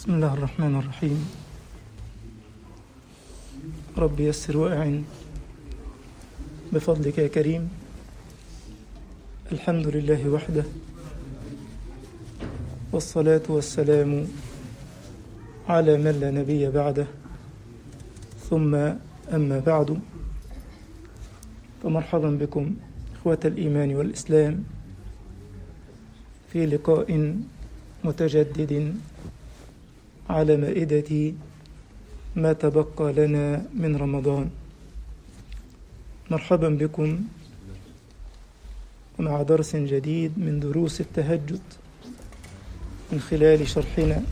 بسم الله الرحمن الرحيم رب يسر وأعن بفضلك يا كريم الحمد لله وحده والصلاة والسلام على من لا نبي بعده ثم أما بعد فمرحبا بكم إخوة الإيمان والإسلام في لقاء متجدد على مائدة ما تبقى لنا من رمضان مرحبا بكم ومع درس جديد من دروس التهجد من خلال شرحنا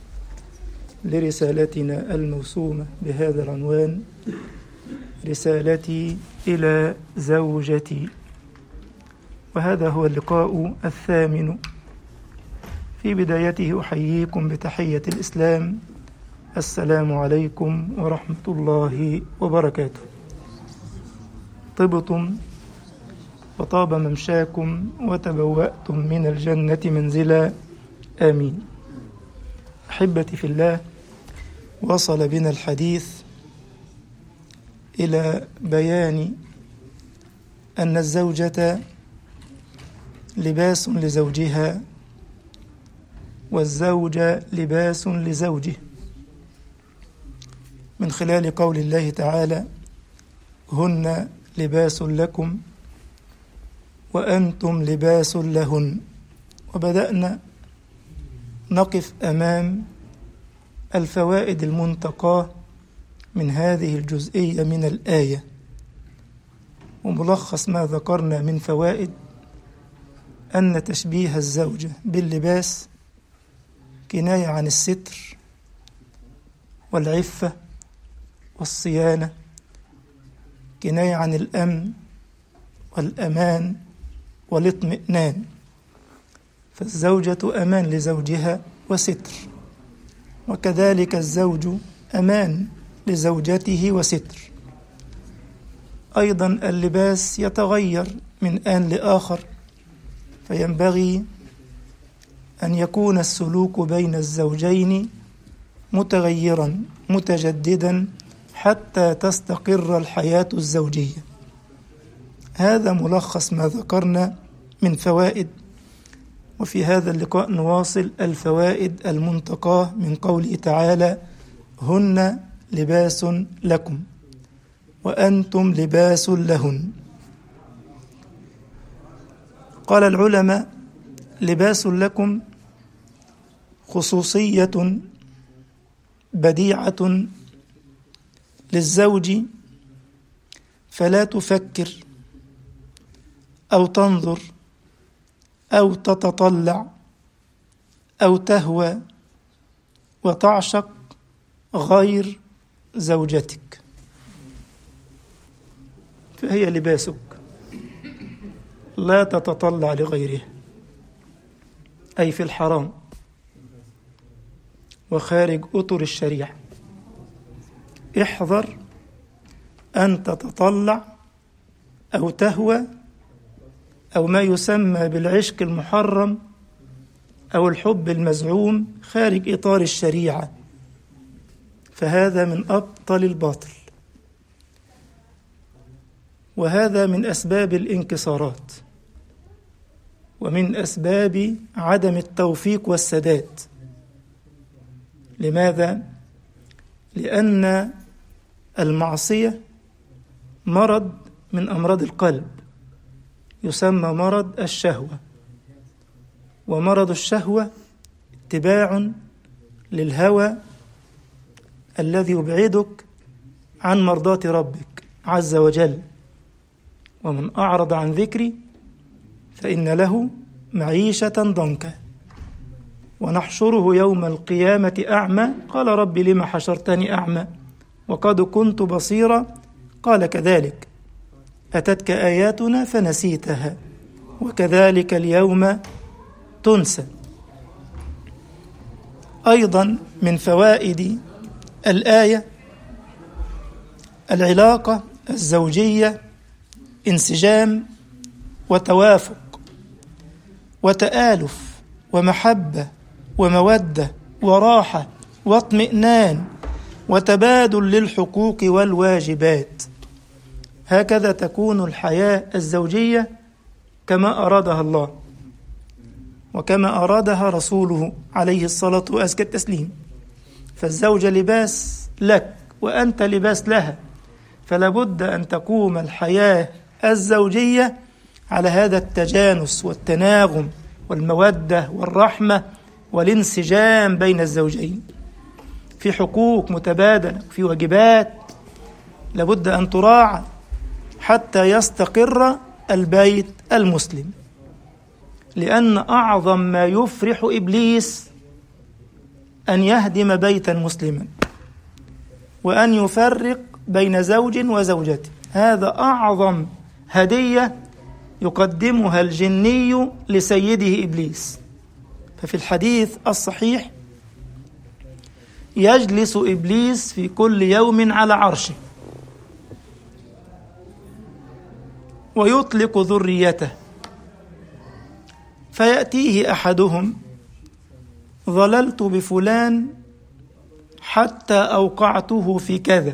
لرسالتنا الموسومة بهذا العنوان رسالتي إلى زوجتي وهذا هو اللقاء الثامن في بدايته أحييكم بتحية الإسلام السلام عليكم ورحمة الله وبركاته طبتم وطاب ممشاكم وتبوأتم من الجنة منزلا آمين أحبتي في الله وصل بنا الحديث إلى بيان أن الزوجة لباس لزوجها والزوج لباس لزوجه من خلال قول الله تعالى هن لباس لكم وأنتم لباس لهن وبدأنا نقف أمام الفوائد المنتقاه من هذه الجزئية من الآية وملخص ما ذكرنا من فوائد أن تشبيه الزوجة باللباس كناية عن الستر والعفة والصيانة كناية عن الأمن والأمان والاطمئنان فالزوجة أمان لزوجها وستر وكذلك الزوج أمان لزوجته وستر أيضا اللباس يتغير من آن لآخر فينبغي أن يكون السلوك بين الزوجين متغيرا متجددا حتى تستقر الحياة الزوجية هذا ملخص ما ذكرنا من فوائد وفي هذا اللقاء نواصل الفوائد المنتقاه من قوله تعالى هن لباس لكم وأنتم لباس لهن قال العلماء لباس لكم خصوصية بديعة للزوج فلا تفكر أو تنظر أو تتطلع أو تهوى وتعشق غير زوجتك فهي لباسك لا تتطلع لغيرها أي في الحرام وخارج أطر الشريعة احذر أن تتطلع أو تهوى أو ما يسمى بالعشق المحرم أو الحب المزعوم خارج إطار الشريعة فهذا من أبطل الباطل وهذا من أسباب الانكسارات ومن أسباب عدم التوفيق والسداد لماذا؟ لأن المعصية مرض من أمراض القلب يسمى مرض الشهوة ومرض الشهوة اتباع للهوى الذي يبعدك عن مرضاة ربك عز وجل ومن أعرض عن ذكري فإن له معيشة ضنكا ونحشره يوم القيامة أعمى قال رب لم حشرتني أعمى وقد كنت بصيرا قال كذلك أتتك آياتنا فنسيتها وكذلك اليوم تنسى أيضا من فوائد الآية العلاقة الزوجية انسجام وتوافق وتآلف ومحبة ومودة وراحة واطمئنان وتبادل للحقوق والواجبات هكذا تكون الحياة الزوجية كما أرادها الله وكما أرادها رسوله عليه الصلاة وأزكى التسليم فالزوجة لباس لك وأنت لباس لها فلا بد أن تقوم الحياة الزوجية على هذا التجانس والتناغم والمودة والرحمة والانسجام بين الزوجين في حقوق متبادلة في واجبات لابد أن تراعى حتى يستقر البيت المسلم لأن أعظم ما يفرح إبليس أن يهدم بيتا مسلما وأن يفرق بين زوج وزوجته هذا أعظم هدية يقدمها الجني لسيده إبليس ففي الحديث الصحيح يجلس إبليس في كل يوم على عرشه ويطلق ذريته فيأتيه أحدهم ظللت بفلان حتى أوقعته في كذا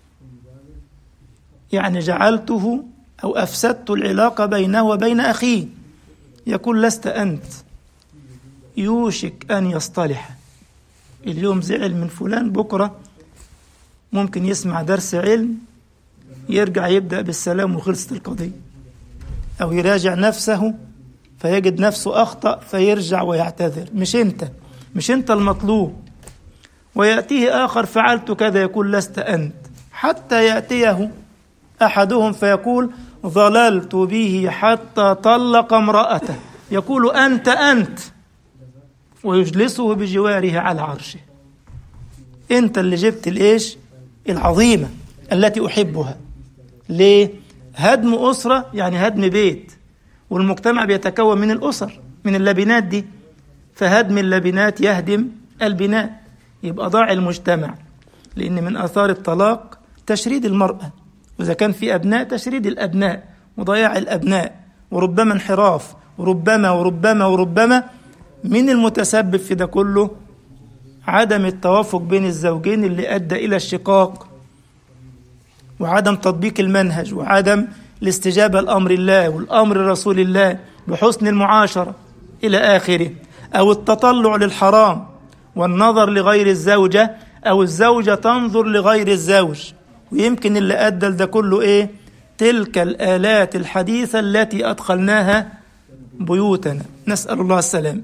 يعني جعلته أو أفسدت العلاقة بينه وبين أخيه يقول لست أنت يوشك أن يصطلح اليوم زعل من فلان بكرة ممكن يسمع درس علم يرجع يبدأ بالسلام وخلصت القضية أو يراجع نفسه فيجد نفسه أخطأ فيرجع ويعتذر مش أنت مش أنت المطلوب ويأتيه آخر فعلت كذا يقول لست أنت حتى يأتيه أحدهم فيقول ظللت به حتى طلق امرأته يقول أنت أنت ويجلسه بجواره على عرشه أنت اللي جبت الإيش العظيمة التي أحبها ليه هدم أسرة يعني هدم بيت والمجتمع بيتكون من الأسر من اللبنات دي فهدم اللبنات يهدم البناء يبقى ضاع المجتمع لأن من آثار الطلاق تشريد المرأة وإذا كان في أبناء تشريد الأبناء وضياع الأبناء وربما انحراف وربما وربما وربما من المتسبب في ده كله عدم التوافق بين الزوجين اللي أدى إلى الشقاق وعدم تطبيق المنهج وعدم الاستجابة لأمر الله والأمر رسول الله بحسن المعاشرة إلى آخره أو التطلع للحرام والنظر لغير الزوجة أو الزوجة تنظر لغير الزوج ويمكن اللي أدى لده كله إيه تلك الآلات الحديثة التي أدخلناها بيوتنا نسأل الله السلام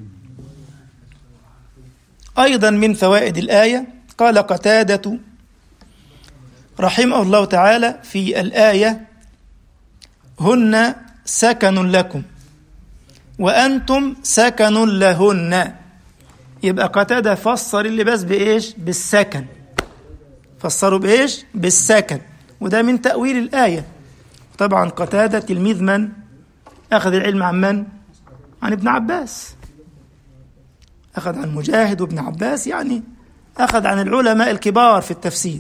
أيضا من فوائد الآية قال قتادة رحمه الله تعالى في الآية هن سكن لكم وأنتم سكن لهن يبقى قتادة فسر اللباس بإيش بالسكن فسروا بإيش بالسكن وده من تأويل الآية طبعا قتادة تلميذ من أخذ العلم عن من عن ابن عباس أخذ عن مجاهد وابن عباس يعني أخذ عن العلماء الكبار في التفسير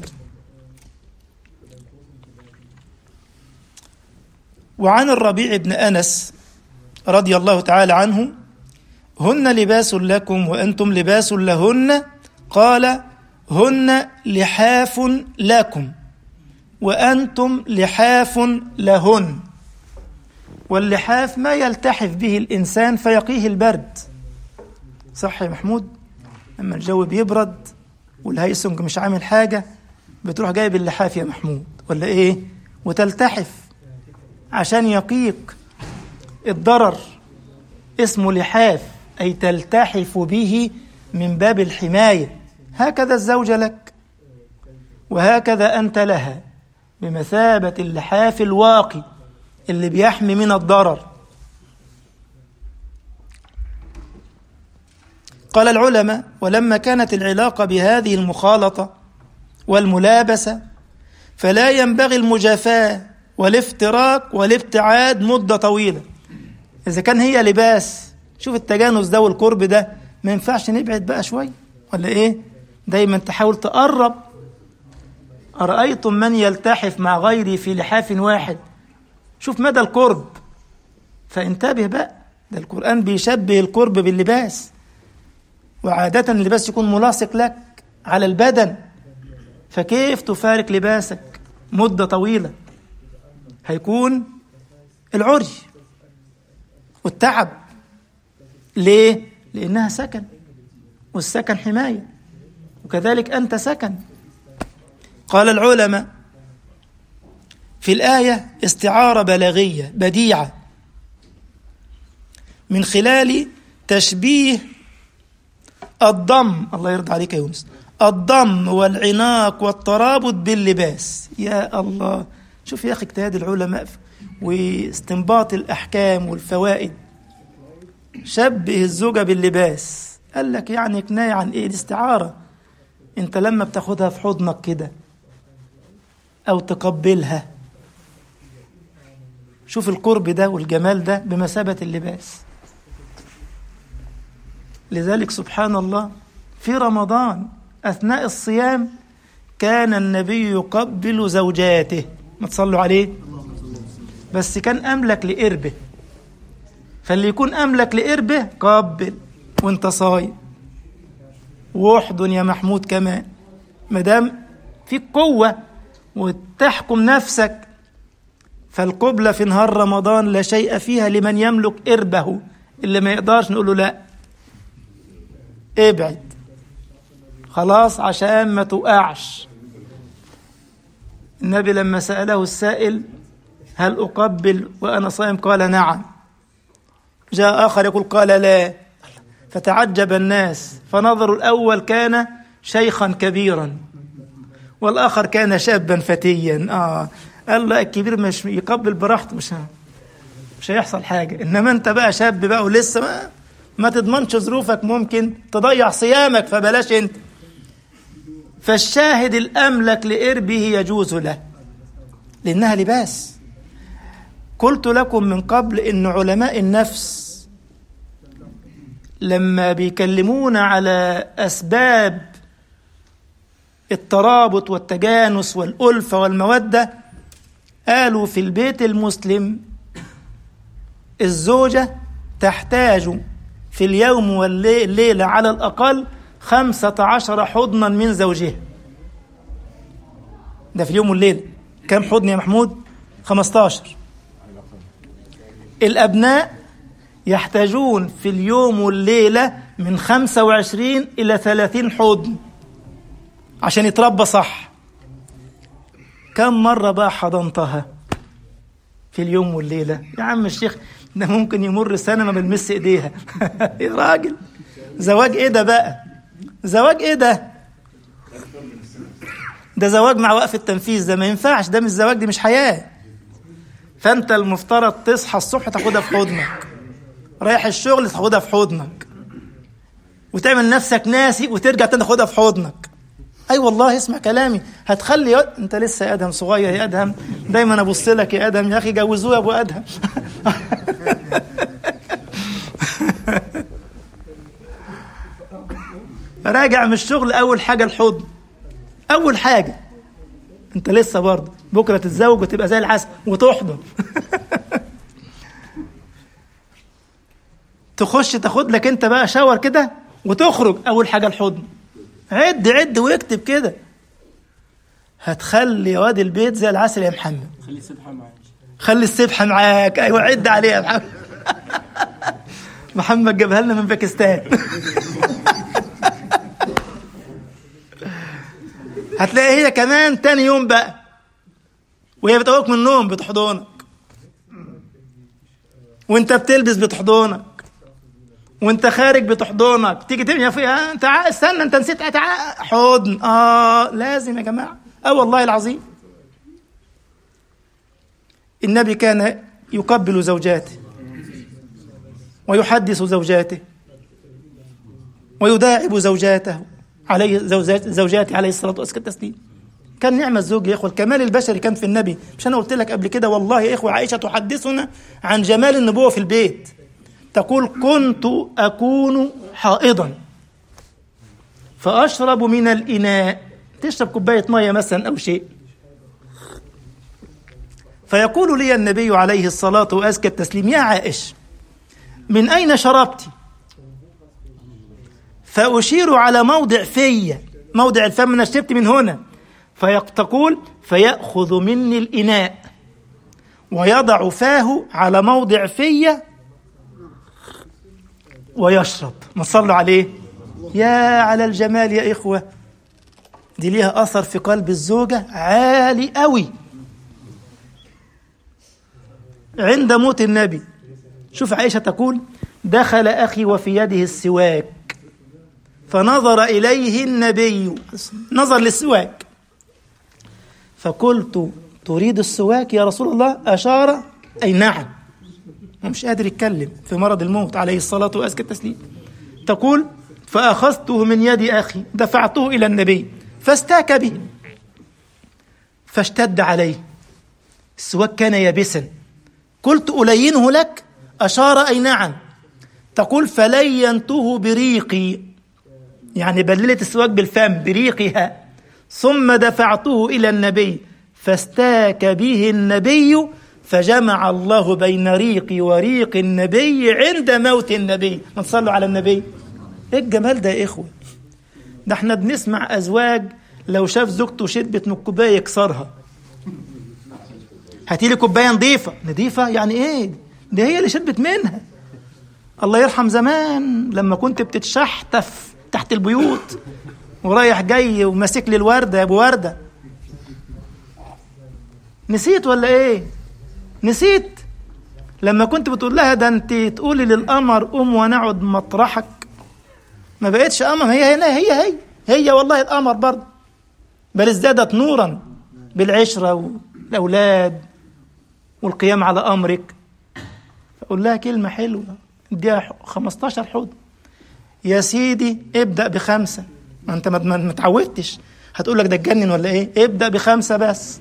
وعن الربيع بن أنس رضي الله تعالى عنه هن لباس لكم وأنتم لباس لهن قال هن لحاف لكم وأنتم لحاف لهن واللحاف ما يلتحف به الإنسان فيقيه البرد صح يا محمود لما الجو بيبرد والهيسنج مش عامل حاجة بتروح جايب اللحاف يا محمود ولا إيه وتلتحف عشان يقيك الضرر اسمه لحاف أي تلتحف به من باب الحماية هكذا الزوجة لك وهكذا أنت لها بمثابة اللحاف الواقي اللي بيحمي من الضرر قال العلماء ولما كانت العلاقة بهذه المخالطة والملابسة فلا ينبغي المجافاة والافتراق والابتعاد مدة طويلة إذا كان هي لباس شوف التجانس ده والقرب ده ما ينفعش نبعد بقى شوية ولا إيه دايما تحاول تقرب أرأيتم من يلتحف مع غيره في لحاف واحد شوف مدى القرب فانتبه بقى ده القرآن بيشبه القرب باللباس وعادة اللباس يكون ملاصق لك على البدن فكيف تفارق لباسك مدة طويلة هيكون العري والتعب ليه؟ لأنها سكن والسكن حماية وكذلك أنت سكن قال العلماء في الآية استعارة بلاغية بديعة من خلال تشبيه الضم الله يرضى عليك يا يونس الضم والعناق والترابط باللباس يا الله شوف يا أخي اجتهاد العلماء واستنباط الأحكام والفوائد شبه الزوجة باللباس قال لك يعني كناية عن إيه الاستعارة أنت لما بتاخدها في حضنك كده أو تقبلها شوف القرب ده والجمال ده بمثابة اللباس لذلك سبحان الله في رمضان أثناء الصيام كان النبي يقبل زوجاته ما تصلوا عليه بس كان أملك لقربه فاللي يكون أملك لقربه قبل وانت صايم واحضن يا محمود كمان مدام فيك قوة وتحكم نفسك فالقبلة في نهار رمضان لا شيء فيها لمن يملك قربه اللي ما يقدرش نقول له لا ابعد خلاص عشان ما تقعش النبي لما سأله السائل هل أقبل وأنا صائم قال نعم جاء آخر يقول قال لا فتعجب الناس فنظر الأول كان شيخا كبيرا والآخر كان شابا فتيا آه قال له الكبير مش يقبل براحته مش مش هيحصل حاجة إنما أنت بقى شاب بقى ولسه ما, ما تضمنش ظروفك ممكن تضيع صيامك فبلاش أنت فالشاهد الأملك لإربه يجوز له لأنها لباس قلت لكم من قبل إن علماء النفس لما بيكلمونا على أسباب الترابط والتجانس والألفة والمودة قالوا في البيت المسلم الزوجة تحتاج في اليوم والليلة على الأقل خمسة عشر حضنا من زوجها ده في اليوم والليلة كم حضن يا محمود؟ خمستاشر الأبناء يحتاجون في اليوم والليلة من خمسة وعشرين إلى ثلاثين حضن عشان يتربى صح كم مرة بقى حضنتها في اليوم والليلة يا عم الشيخ ده ممكن يمر سنة ما بنمس ايديها يا راجل زواج ايه ده بقى زواج ايه ده ده زواج مع وقف التنفيذ ده ما ينفعش ده مش زواج دي مش حياة فانت المفترض تصحى الصبح تاخدها في حضنك رايح الشغل تاخدها في حضنك وتعمل نفسك ناسي وترجع تاني تاخدها في حضنك اي أيوة والله اسمع كلامي هتخلي ي... انت لسه يا ادهم صغير يا ادهم دايما ابص لك يا ادهم يا اخي جوزوه يا ابو ادهم راجع من الشغل اول حاجه الحضن اول حاجه انت لسه برضه بكره تتزوج وتبقى زي العسل وتحضن تخش تاخد لك انت بقى شاور كده وتخرج اول حاجه الحضن عد عد واكتب كده هتخلي واد البيت زي العسل يا محمد خلي السبحه معاك خلي السبحه معاك ايوه عد عليها يا محمد محمد جابها لنا من باكستان هتلاقي هي كمان تاني يوم بقى وهي بتقوك من النوم بتحضنك وانت بتلبس بتحضنك وانت خارج بتحضنك تيجي تبني فيها انت ع... استنى انت نسيت تع... حضن اه لازم يا جماعه اه والله العظيم النبي كان يقبل زوجاته ويحدث زوجاته ويداعب زوجاته عليه زوجات زوجاته عليه الصلاه والتسليم كان نعم الزوج يا اخوه الكمال البشري كان في النبي مش انا قلت لك قبل كده والله يا اخوه عائشه تحدثنا عن جمال النبوه في البيت تقول كنت أكون حائضا فأشرب من الإناء تشرب كوباية مية مثلا أو شيء فيقول لي النبي عليه الصلاة وأزكى التسليم يا عائش من أين شربت فأشير على موضع في موضع الفم أنا شربت من هنا فتقول فيأخذ مني الإناء ويضع فاه على موضع فيه ويشرب ما صلوا عليه يا على الجمال يا إخوة دي ليها أثر في قلب الزوجة عالي قوي عند موت النبي شوف عائشة تقول دخل أخي وفي يده السواك فنظر إليه النبي نظر للسواك فقلت تريد السواك يا رسول الله أشار أي نعم ومش قادر يتكلم في مرض الموت عليه الصلاة وأزكى التسليم تقول فأخذته من يد أخي دفعته إلى النبي فاستاك به فاشتد عليه السواك كان يابسا قلت ألينه لك أشار أي نعم تقول فلينته بريقي يعني بللت السواك بالفم بريقها ثم دفعته إلى النبي فاستاك به النبي فجمع الله بين ريقي وريق النبي عند موت النبي ما تصلوا على النبي ايه الجمال ده يا اخوه ده احنا بنسمع ازواج لو شاف زوجته شربت من الكوبايه يكسرها هاتي لي كوبايه نظيفه نظيفه يعني ايه دي هي اللي شربت منها الله يرحم زمان لما كنت بتتشحتف تحت البيوت ورايح جاي وماسك لي الورده يا ابو ورده نسيت ولا ايه نسيت لما كنت بتقول لها ده انت تقولي للقمر قوم ونقعد مطرحك ما بقتش قمر هي هنا هي هي هي والله القمر برضه بل ازدادت نورا بالعشره والاولاد والقيام على امرك فاقول لها كلمه حلوه اديها 15 حوض يا سيدي ابدا بخمسه ما انت ما اتعودتش هتقول لك ده اتجنن ولا ايه ابدا بخمسه بس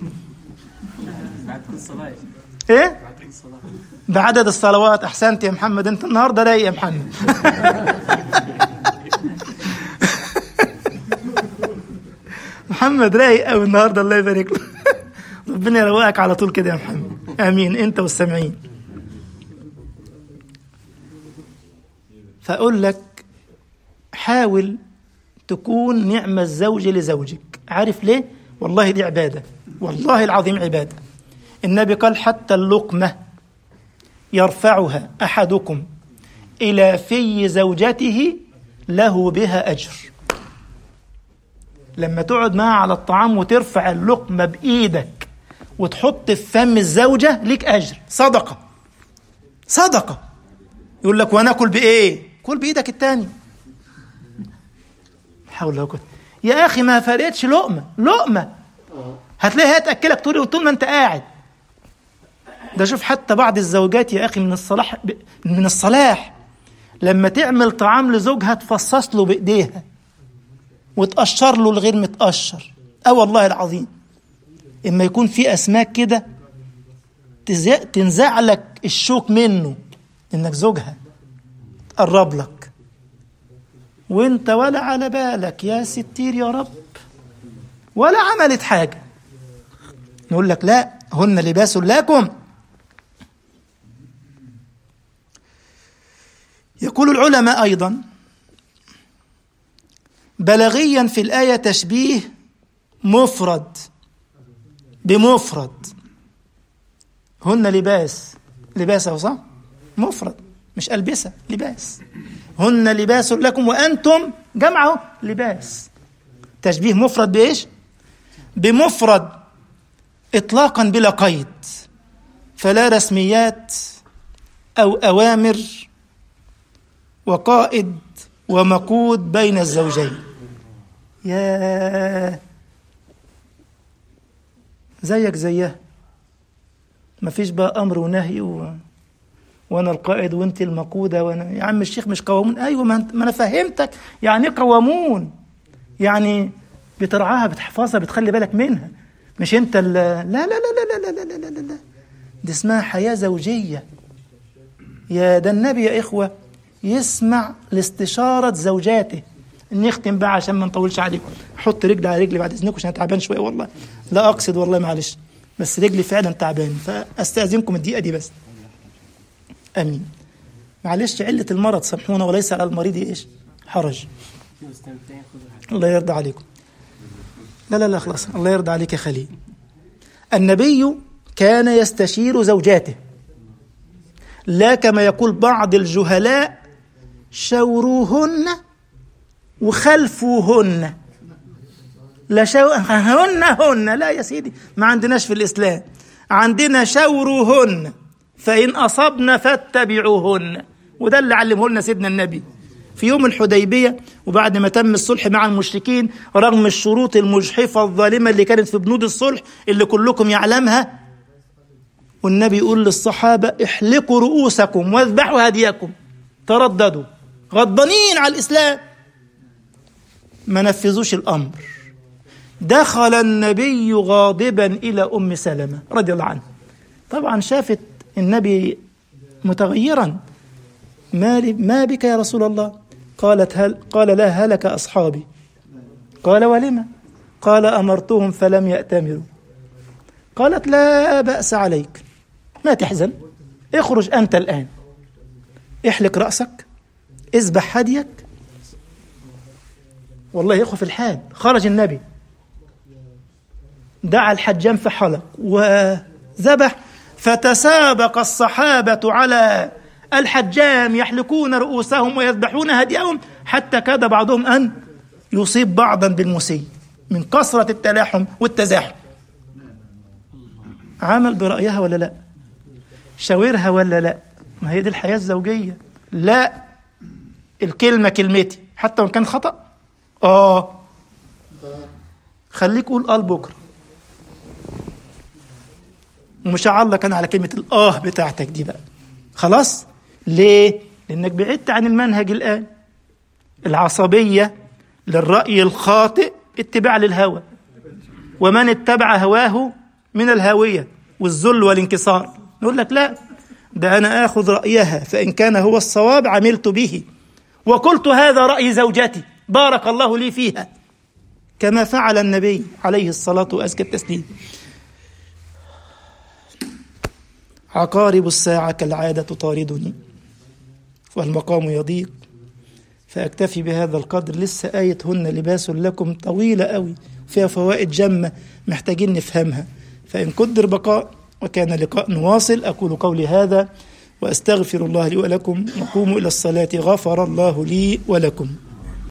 ايه بعدد الصلوات احسنت يا محمد انت النهارده رايق يا محمد محمد رايق قوي النهارده الله يبارك له ربنا يروقك على طول كده يا محمد امين انت والسامعين فاقول لك حاول تكون نعم الزوج لزوجك عارف ليه والله دي عباده والله العظيم عباده النبي قال حتى اللقمه يرفعها احدكم الى في زوجته له بها اجر لما تقعد معها على الطعام وترفع اللقمه بايدك وتحط في فم الزوجه ليك اجر صدقه صدقه يقول لك وناكل بايه كل بايدك التاني حول ولا قوه يا اخي ما فرقتش لقمه لقمه هتلاقيها تاكلك طول طول ما انت قاعد ده شوف حتى بعض الزوجات يا اخي من الصلاح من الصلاح لما تعمل طعام لزوجها تفصص له بايديها وتقشر له الغير متقشر اه والله العظيم اما يكون في اسماك كده تنزع لك الشوك منه انك زوجها تقرب لك وانت ولا على بالك يا ستير يا رب ولا عملت حاجه نقول لك لا هن لباس لكم يقول العلماء ايضا بلاغيا في الايه تشبيه مفرد بمفرد هن لباس لباس أو صح مفرد مش ألبسة لباس هن لباس لكم وأنتم جمعه لباس تشبيه مفرد بإيش بمفرد إطلاقا بلا قيد فلا رسميات أو أوامر وقائد ومقود بين الزوجين يا زيك زيها مفيش بقى امر ونهي و... وانا القائد وانت المقوده وانا يا عم الشيخ مش قوامون ايوه ما, انت... ما انا فهمتك يعني ايه قوامون يعني بترعاها بتحفظها بتخلي بالك منها مش انت ال... لا لا لا لا لا لا لا لا لا لا دي اسمها حياه زوجيه يا ده النبي يا اخوه يسمع لاستشاره زوجاته نختم بقى عشان ما نطولش عليكم حط رجلي على رجلي بعد اذنكم عشان تعبان شويه والله لا اقصد والله معلش بس رجلي فعلا تعبان فاستاذنكم الدقيقه دي بس امين معلش عله المرض سامحونا وليس على المريض ايش حرج الله يرضى عليكم لا لا لا خلاص الله يرضى عليك يا خليل النبي كان يستشير زوجاته لا كما يقول بعض الجهلاء شوروهن وخلفوهن لا شو هن هن لا يا سيدي ما عندناش في الإسلام عندنا شوروهن فإن أصبن فاتبعوهن وده اللي علمه لنا سيدنا النبي في يوم الحديبية وبعد ما تم الصلح مع المشركين رغم الشروط المجحفة الظالمة اللي كانت في بنود الصلح اللي كلكم يعلمها والنبي يقول للصحابة احلقوا رؤوسكم واذبحوا هديكم ترددوا غضبانين على الإسلام ما نفذوش الأمر دخل النبي غاضبا إلى أم سلمة رضي الله عنها طبعا شافت النبي متغيرا ما, ما بك يا رسول الله قالت هل قال لا هلك أصحابي قال ولم قال أمرتهم فلم يأتمروا قالت لا بأس عليك ما تحزن اخرج أنت الآن احلق رأسك اذبح هديك والله يا في الحال خرج النبي دعا الحجام فحلق وذبح فتسابق الصحابة على الحجام يحلقون رؤوسهم ويذبحون هديهم حتى كاد بعضهم أن يصيب بعضا بالمسيء من كثرة التلاحم والتزاحم عمل برأيها ولا لا شاورها ولا لا ما هي دي الحياة الزوجية لا الكلمة كلمتي حتى وإن كان خطأ آه خليك قول قال بكرة ومش هعلق أنا على كلمة الآه بتاعتك دي بقى خلاص ليه؟ لأنك بعدت عن المنهج الآن العصبية للرأي الخاطئ اتباع للهوى ومن اتبع هواه من الهاوية والذل والانكسار نقول لك لا ده أنا آخذ رأيها فإن كان هو الصواب عملت به وقلت هذا رأي زوجتي بارك الله لي فيها كما فعل النبي عليه الصلاة وأزكى التسليم عقارب الساعة كالعادة تطاردني والمقام يضيق فأكتفي بهذا القدر لسه آية هن لباس لكم طويلة قوي فيها فوائد جمة محتاجين نفهمها فإن قدر بقاء وكان لقاء نواصل أقول قولي هذا وأستغفر الله لي ولكم وقوموا إلى الصلاة غفر الله لي ولكم